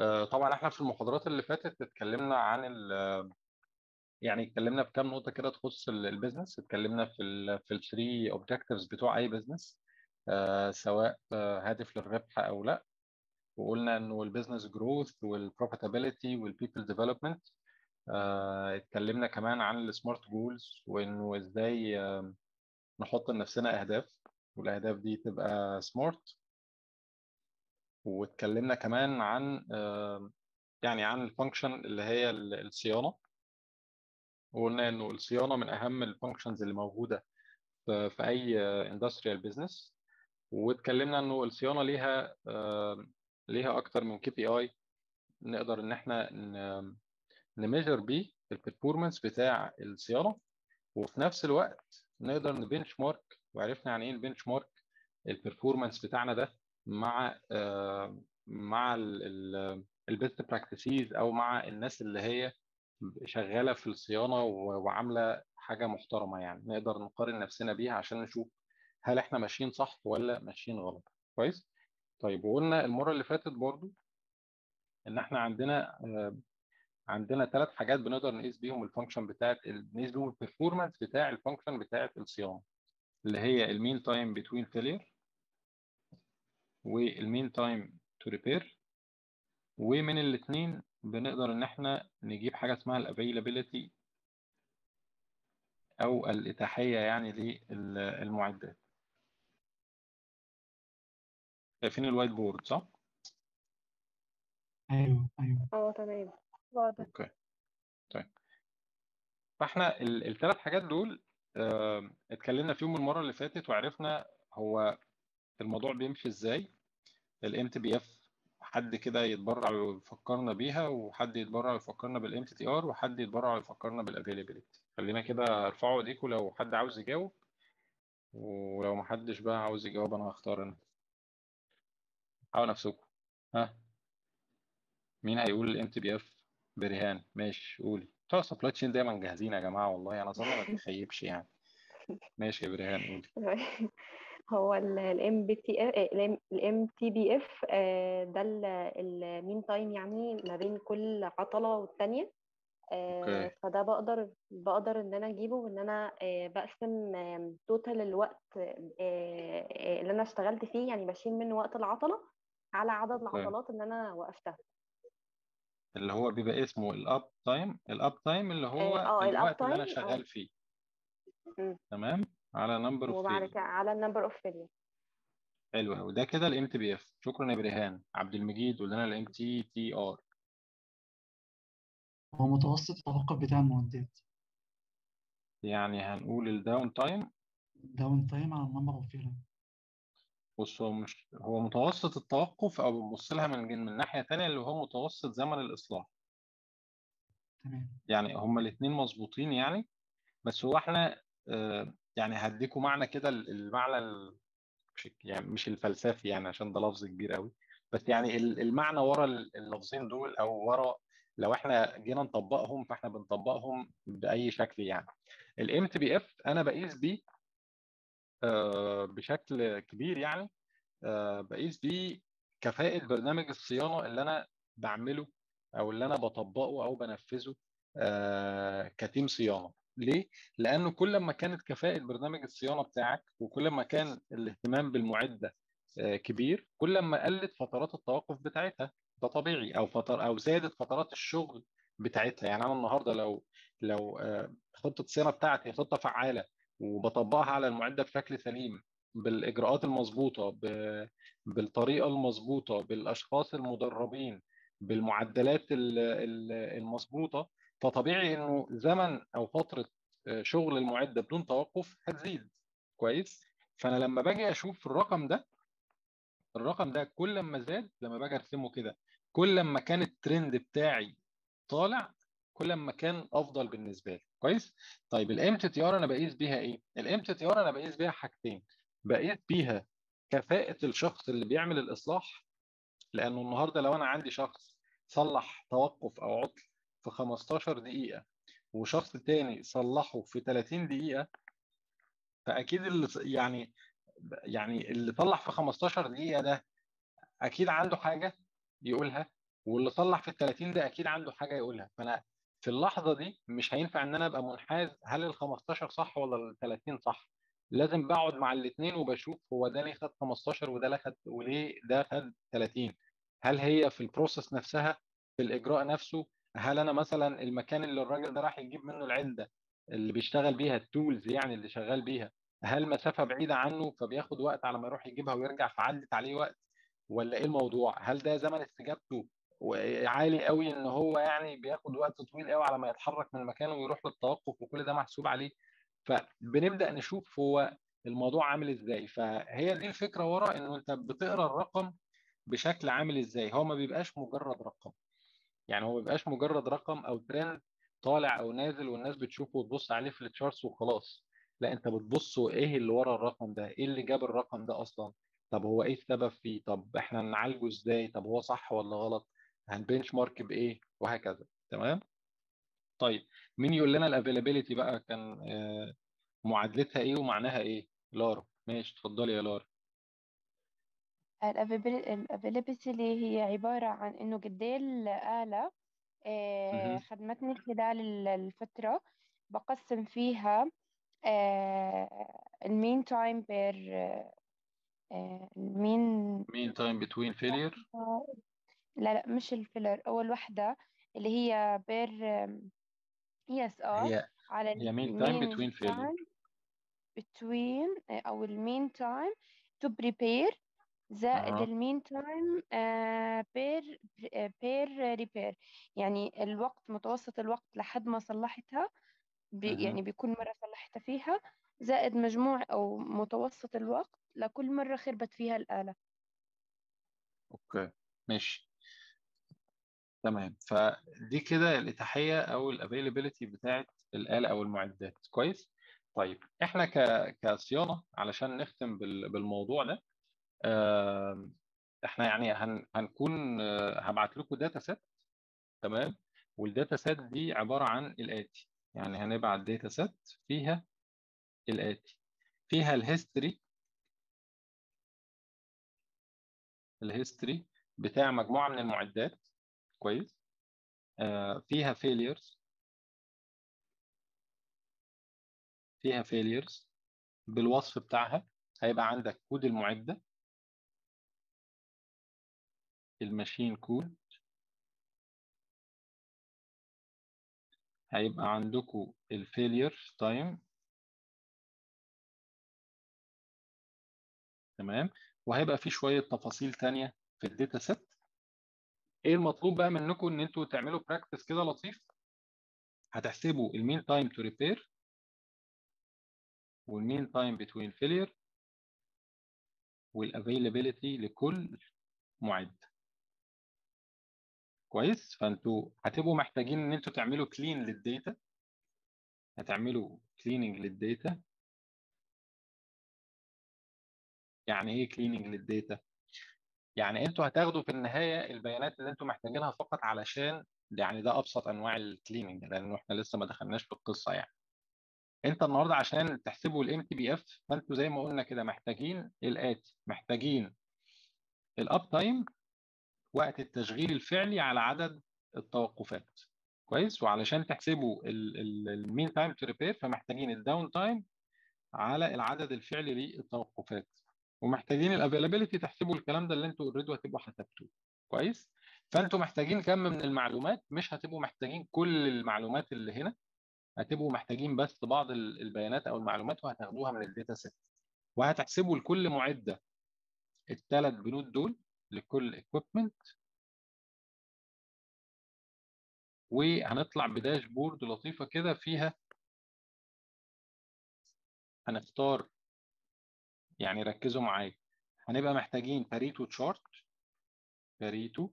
آه، طبعا احنا في المحاضرات اللي فاتت اتكلمنا عن ال يعني اتكلمنا في كام نقطة كده تخص ال- البيزنس اتكلمنا في ال في الثري اوبجكتيفز بتوع اي بيزنس سواء آه، هادف للربح او لا وقلنا انه البيزنس جروث والبروفيتابيلتي والبيبل ديفلوبمنت اتكلمنا كمان عن السمارت جولز وانه ازاي آه، نحط لنفسنا اهداف والاهداف دي تبقى سمارت واتكلمنا كمان عن آه، يعني عن الفانكشن اللي هي ال- الصيانة وقلنا انه الصيانة من اهم الفانكشنز اللي موجودة في في اي اندستريال بزنس واتكلمنا انه الصيانة ليها آه، ليها اكتر من كي بي اي نقدر ان احنا نميجر بيه البرفورمانس بتاع الصيانة وفي نفس الوقت نقدر نبنش مارك وعرفنا يعني ايه البنش مارك البرفورمانس بتاعنا ده مع آه، مع البيست براكتسز او مع الناس اللي هي شغاله في الصيانه و- وعامله حاجه محترمه يعني نقدر نقارن نفسنا بيها عشان نشوف هل احنا ماشيين صح ولا ماشيين غلط كويس طيب وقلنا المره اللي فاتت برضو ان احنا عندنا آه، عندنا ثلاث حاجات بنقدر نقيس بيهم الفانكشن بتاعت نقيس بيهم البرفورمانس بتاع الفانكشن بتاعت الصيانه اللي هي المين تايم بتوين فيلير والمين تايم تو ريبير ومن الاثنين بنقدر ان احنا نجيب حاجه اسمها الافيلابيلتي او الاتاحيه يعني للمعدات شايفين الوايت بورد صح؟ ايوه ايوه اه تمام واضح اوكي طيب فاحنا الثلاث حاجات دول آه، اتكلمنا فيهم المره اللي فاتت وعرفنا هو الموضوع بيمشي ازاي الام تي بي اف حد كده يتبرع ويفكرنا بيها وحد يتبرع ويفكرنا بالام تي تي ار وحد يتبرع ويفكرنا بالافيلابيلتي خلينا كده ارفعوا ايديكم لو حد عاوز يجاوب ولو ما حدش بقى عاوز يجاوب انا هختار انا حاولوا نفسكم ها مين هيقول الام تي بي اف برهان ماشي قولي بتوع السبلاي تشين دايما جاهزين يا جماعه والله انا اظن ما تخيبش يعني ماشي يا برهان قولي هو الام بي تي الام تي بي اف ده المين تايم يعني ما بين كل عضله والتانيه آه، اوكي فده بقدر بقدر ان انا اجيبه ان انا آه، بقسم توتال الوقت آه، آه، اللي انا اشتغلت فيه يعني بشيل منه وقت العضله على عدد اوكي العضلات اللي انا وقفتها اللي هو بيبقى اسمه الاب تايم الاب تايم اللي اه هو آه، الاب الوقت اللي انا تايم اه شغال فيه مم. تمام على نمبر اوف وبعد فيلير كده على النمبر اوف فيلير حلو قوي ده كده الام تي بي اف شكرا يا برهان عبد المجيد قول لنا الام تي تي ار هو متوسط التوقف بتاع المعدات يعني هنقول الداون تايم داون تايم على النمبر اوف فيلم بص هو مش هو متوسط التوقف او بنبص لها من من ناحيه تانيه اللي هو متوسط زمن الاصلاح تمام يعني هما الاثنين مظبوطين يعني بس هو احنا آه، يعني هديكوا معنى كده المعنى ال- مش يعني مش الفلسفي يعني عشان ده لفظ كبير قوي بس يعني ال- المعنى ورا ال- اللفظين دول او ورا لو احنا جينا نطبقهم فاحنا بنطبقهم باي شكل يعني الام تي بي اف انا بقيس بيه آه، بشكل كبير يعني آه، بقيس بيه كفاءة برنامج الصيانة اللي أنا بعمله أو اللي أنا بطبقه أو بنفذه آه، كتيم صيانة ليه؟ لأنه كل ما كانت كفاءة برنامج الصيانة بتاعك وكل ما كان الاهتمام بالمعدة آه، كبير كل ما قلت فترات التوقف بتاعتها ده طبيعي أو فتر أو زادت فترات الشغل بتاعتها يعني أنا النهاردة لو لو آه، خطة الصيانة بتاعتي خطة فعالة وبطبقها على المعدة بشكل سليم بالإجراءات المظبوطة ب- بالطريقة المظبوطة بالأشخاص المدربين بالمعدلات ال- ال- المظبوطة فطبيعي إنه زمن أو فترة آه، شغل المعدة بدون توقف هتزيد كويس فأنا لما باجي أشوف الرقم ده الرقم ده كل ما زاد لما باجي أرسمه كده كل ما كان الترند بتاعي طالع كل ما كان افضل بالنسبه لي كويس طيب الام تي تي ار انا بقيس بيها ايه الام تي تي ار انا بقيس بيها حاجتين بقيس بيها كفاءه الشخص اللي بيعمل الاصلاح لانه النهارده لو انا عندي شخص صلح توقف او عطل في 15 دقيقه وشخص تاني صلحه في 30 دقيقه فاكيد اللي يعني يعني اللي صلح في 15 دقيقه ده اكيد عنده حاجه يقولها واللي صلح في ال 30 ده اكيد عنده حاجه يقولها فانا في اللحظه دي مش هينفع ان انا ابقى منحاز هل ال 15 صح ولا ال 30 صح لازم بقعد مع الاثنين وبشوف هو ده ليه خد 15 وده ليه خد وليه ده خد 30 هل هي في البروسيس نفسها في الاجراء نفسه هل انا مثلا المكان اللي الراجل ده راح يجيب منه العده اللي بيشتغل بيها التولز يعني اللي شغال بيها هل مسافه بعيده عنه فبياخد وقت على ما يروح يجيبها ويرجع فعدت عليه وقت ولا ايه الموضوع هل ده زمن استجابته عالي قوي ان هو يعني بياخد وقت طويل قوي على ما يتحرك من مكانه ويروح للتوقف وكل ده محسوب عليه فبنبدا نشوف هو الموضوع عامل ازاي فهي دي الفكره ورا انه انت بتقرا الرقم بشكل عامل ازاي هو ما بيبقاش مجرد رقم يعني هو ما بيبقاش مجرد رقم او ترند طالع او نازل والناس بتشوفه وتبص عليه في التشارتس وخلاص لا انت بتبص ايه اللي ورا الرقم ده ايه اللي جاب الرقم ده اصلا طب هو ايه السبب فيه طب احنا نعالجه ازاي طب هو صح ولا غلط هنبنش مارك بايه وهكذا تمام طيب مين يقول لنا الافيلابيلتي بقى كان آه، معادلتها ايه ومعناها ايه لارا ماشي اتفضلي يا لارا الافيلابيلتي اللي هي عبارة عن إنه قد إيه الآلة آه، مهم. خدمتني خلال ال- الفترة بقسم فيها المين تايم بير المين مين تايم بتوين فيلير لا لا مش الفيلر أول واحدة اللي هي بير يس اه هي على هي مين تايم المين بتوين فيلير تايم between أو المين تايم to prepare زائد اها المين تايم بير بير ريبير يعني الوقت متوسط الوقت لحد ما صلحتها بي مهم. يعني بكل مرة صلحتها فيها زائد مجموع أو متوسط الوقت لكل مرة خربت فيها الآلة اوكي ماشي تمام فدي كده الإتاحية أو الافيلابيلتي بتاعت الآلة أو المعدات كويس طيب احنا ك... كصيانة علشان نختم بال... بالموضوع ده آه، احنا يعني هن... هنكون آه، هبعت لكم داتا سيت تمام والداتا سيت دي عبارة عن الآتي يعني هنبعت داتا سيت فيها الآتي فيها الهيستوري الهيستوري بتاع مجموعة من المعدات كويس آه، فيها failures فيها failures بالوصف بتاعها هيبقى عندك كود المعدة الماشين كود هيبقى عندكم الفيلير تايم تمام وهيبقى في شوية تفاصيل تانية في الداتا سيت ايه المطلوب بقى منكم ان انتوا تعملوا براكتس كده لطيف هتحسبوا المين تايم تو ريبير والمين تايم بتوين فيلير والافيلابيلتي لكل معد كويس فانتوا هتبقوا محتاجين ان انتوا تعملوا كلين للداتا هتعملوا كليننج للداتا يعني ايه كليننج للداتا يعني انتوا هتاخدوا في النهايه البيانات اللي انتوا محتاجينها فقط علشان يعني ده ابسط انواع الكليننج لانه احنا لسه ما دخلناش في القصه يعني انت النهارده عشان تحسبوا الام تي بي اف فانتوا زي ما قلنا كده محتاجين الاتي محتاجين الاب تايم وقت التشغيل الفعلي على عدد التوقفات كويس وعلشان تحسبوا المين تايم تو ريبير فمحتاجين الداون تايم على العدد الفعلي للتوقفات ومحتاجين الافيلابيلتي تحسبوا الكلام ده اللي انتوا اوريدي هتبقوا حسبتوه كويس فانتوا محتاجين كم من المعلومات مش هتبقوا محتاجين كل المعلومات اللي هنا هتبقوا محتاجين بس بعض البيانات او المعلومات وهتاخدوها من الداتا سيت وهتحسبوا لكل معده الثلاث بنود دول لكل اكويبمنت وهنطلع بداشبورد لطيفه كده فيها هنختار يعني ركزوا معايا هنبقى محتاجين باريتو تشارت باريتو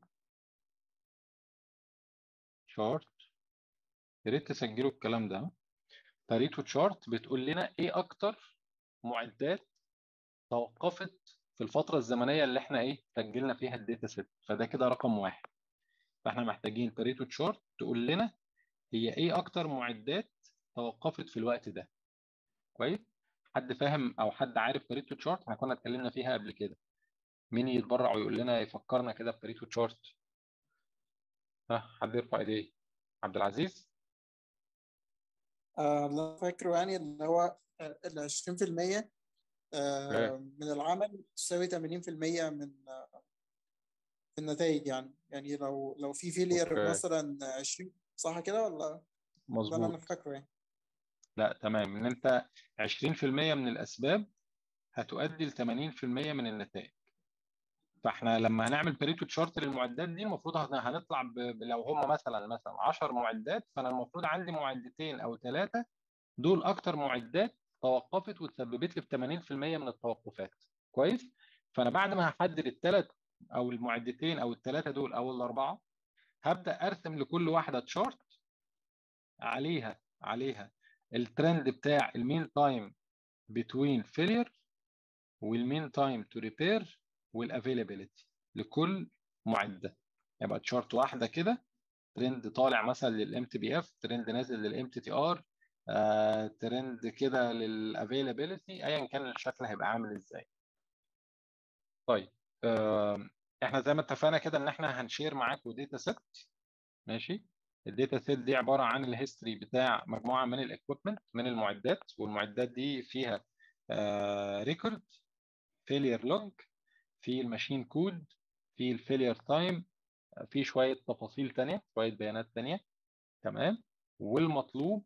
تشارت يا ريت تسجلوا الكلام ده باريتو تشارت بتقول لنا ايه اكتر معدات توقفت في الفترة الزمنية اللي احنا ايه سجلنا فيها الداتا سيت فده كده رقم واحد فاحنا محتاجين باريتو تشارت تقول لنا هي ايه اكتر معدات توقفت في الوقت ده كويس حد فاهم او حد عارف باريتو تشارت احنا كنا اتكلمنا فيها قبل كده مين يتبرع ويقول لنا يفكرنا كده بباريتو تشارت ها حد يرفع ايديه عبد العزيز آه، اللي أنا فاكره يعني اللي هو ال 20% آه، إيه. من العمل تساوي 80% من آه، في النتائج يعني يعني لو لو في فيلير أوكي. مثلا 20 صح كده ولا ده اللي انا مظبوط فاكره يعني لا تمام ان انت 20% من الاسباب هتؤدي ل 80% من النتائج فاحنا لما هنعمل بريتو تشارت للمعدات دي المفروض هن- هنطلع ب... ب- لو هم مثلا مثلا 10 معدات فانا المفروض عندي معدتين او ثلاثه دول اكتر معدات توقفت وتسببت لي في 80% من التوقفات كويس فانا بعد ما هحدد الثلاث او المعدتين او الثلاثه دول او الاربعه هبدا ارسم لكل واحده تشارت عليها عليها الترند بتاع المين تايم بتوين فيلير والمين تايم تو ريبير والافيلابيلتي لكل معده يبقى تشارت واحده كده ترند طالع مثلا للام تي بي اف ترند نازل للام تي تي ار ترند كده للافيلابيلتي ايا كان الشكل هيبقى عامل ازاي طيب آه، احنا زي ما اتفقنا كده ان احنا هنشير معاكم داتا سيت ماشي الداتا سيت دي عباره عن الهيستوري بتاع مجموعه من الاكويبمنت من المعدات والمعدات دي فيها ريكورد فيلير لوج في الماشين كود في الفيلير تايم في شويه تفاصيل تانية شويه بيانات تانية تمام والمطلوب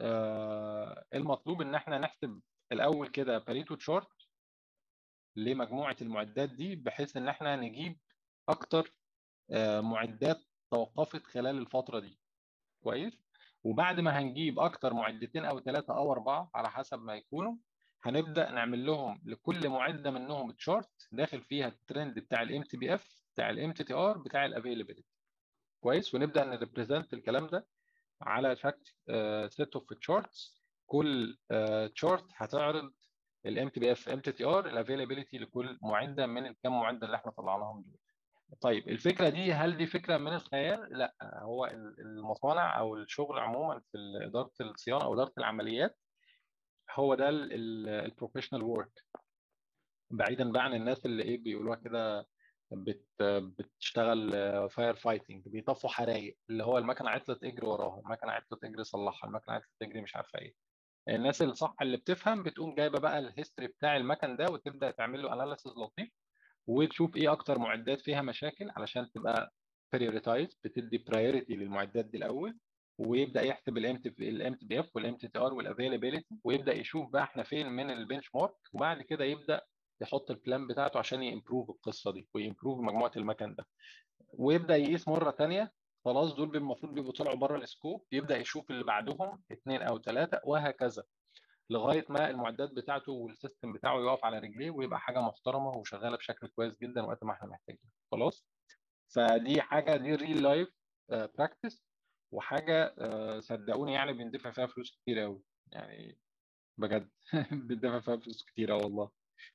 آه المطلوب ان احنا نحسب الاول كده باريتو تشارت لمجموعه المعدات دي بحيث ان احنا نجيب اكتر آه معدات توقفت خلال الفتره دي كويس وبعد ما هنجيب اكتر معدتين او ثلاثه او اربعه على حسب ما يكونوا هنبدا نعمل لهم لكل معده منهم تشارت داخل فيها الترند بتاع الام تي بي اف بتاع الام تي تي ار بتاع الافيلابيلتي كويس ونبدا نريبريزنت الكلام ده على شكل سيت اوف تشارتس كل تشارت هتعرض الام تي بي اف ام تي تي ار الافيلابيلتي لكل معده من الكام معده اللي احنا طلعناهم دول طيب الفكره دي هل دي فكره من الخيال؟ لا هو المصانع او الشغل عموما في اداره الصيانه او اداره العمليات هو ده البروفيشنال ورك بعيدا بقى عن الناس اللي ايه بيقولوها كده بت بتشتغل فاير فايتنج بيطفوا حرايق اللي هو المكنه عطلت اجري وراها المكنه عطلت اجري صلحها المكنه عطلت اجري مش عارفه ايه الناس الصح اللي بتفهم بتقوم جايبه بقى الهيستوري بتاع المكن ده وتبدا تعمل له اناليسيز لطيف وتشوف ايه اكتر معدات فيها مشاكل علشان تبقى بريوريتايز بتدي برايورتي للمعدات دي الاول ويبدا يحسب الام تي الام تي بي اف والام تي تي ار والافيلابيلتي ويبدا يشوف بقى احنا فين من البنش مارك وبعد كده يبدا يحط البلان بتاعته عشان يمبروف القصه دي ويمبروف مجموعه المكن ده ويبدا يقيس مره ثانيه خلاص دول المفروض بيبقوا طلعوا بره السكوب يبدا يشوف اللي بعدهم اثنين او ثلاثه وهكذا لغايه ما المعدات بتاعته والسيستم بتاعه يقف على رجليه ويبقى حاجه محترمه وشغاله بشكل كويس جدا وقت ما احنا محتاجين خلاص فدي حاجه دي ريل لايف براكتس وحاجه uh, صدقوني يعني بندفع فيها فلوس كتير قوي يعني بجد بندفع فيها فلوس كتير والله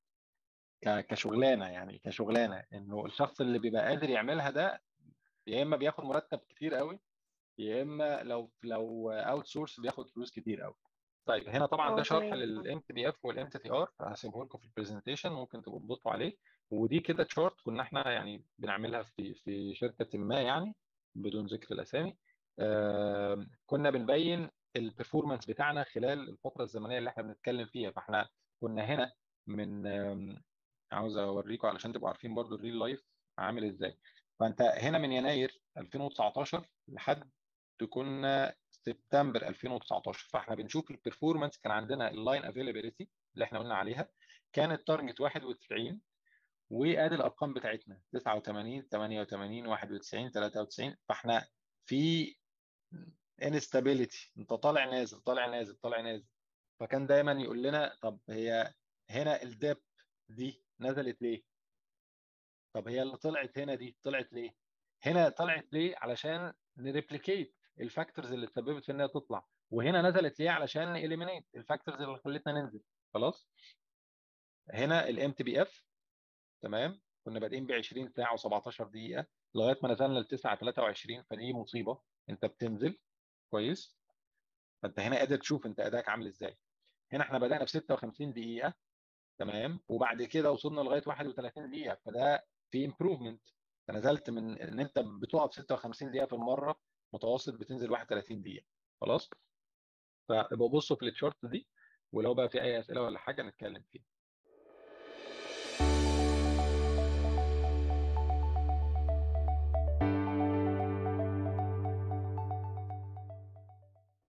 كشغلانه يعني كشغلانه انه الشخص اللي بيبقى قادر يعملها ده يا اما بياخد مرتب كتير قوي يا اما لو لو اوت سورس بياخد فلوس كتير قوي طيب هنا طبعا ده شرح للام تي بي اف والام تي تي ار هسيبه لكم في البرزنتيشن ممكن تبقوا تبصوا عليه ودي كده تشارت كنا احنا يعني بنعملها في في شركه ما يعني بدون ذكر الاسامي آه كنا بنبين البرفورمانس بتاعنا خلال الفتره الزمنيه اللي احنا بنتكلم فيها فاحنا كنا هنا من عاوز اوريكم علشان تبقوا عارفين برضو الريل لايف عامل ازاي فانت هنا من يناير 2019 لحد كنا سبتمبر 2019 فاحنا بنشوف البرفورمانس كان عندنا اللاين افيلابيلتي اللي احنا قلنا عليها كانت تارجت 91 وادي الارقام بتاعتنا 89 88 91 93 فاحنا في انستابيليتي انت طالع نازل طالع نازل طالع نازل فكان دايما يقول لنا طب هي هنا الدب دي نزلت ليه؟ طب هي اللي طلعت هنا دي طلعت ليه؟ هنا طلعت ليه؟ علشان نريبليكيت الفاكتورز اللي تسببت في انها تطلع وهنا نزلت ليه علشان اليمينيت الفاكتورز اللي خلتنا ننزل خلاص هنا الام تي بي اف تمام كنا بادئين ب 20 ساعه و17 دقيقه لغايه ما نزلنا ل 9 23 فدي مصيبه انت بتنزل كويس فانت هنا قادر تشوف انت ادائك عامل ازاي هنا احنا بدانا ب 56 دقيقه تمام وبعد كده وصلنا لغايه 31 دقيقه فده في امبروفمنت فنزلت من ان انت بتقف 56 دقيقه في المره متوسط بتنزل 31 دقيقه خلاص فابقى بصوا في التشارت دي ولو بقى في اي اسئله ولا حاجه نتكلم فيها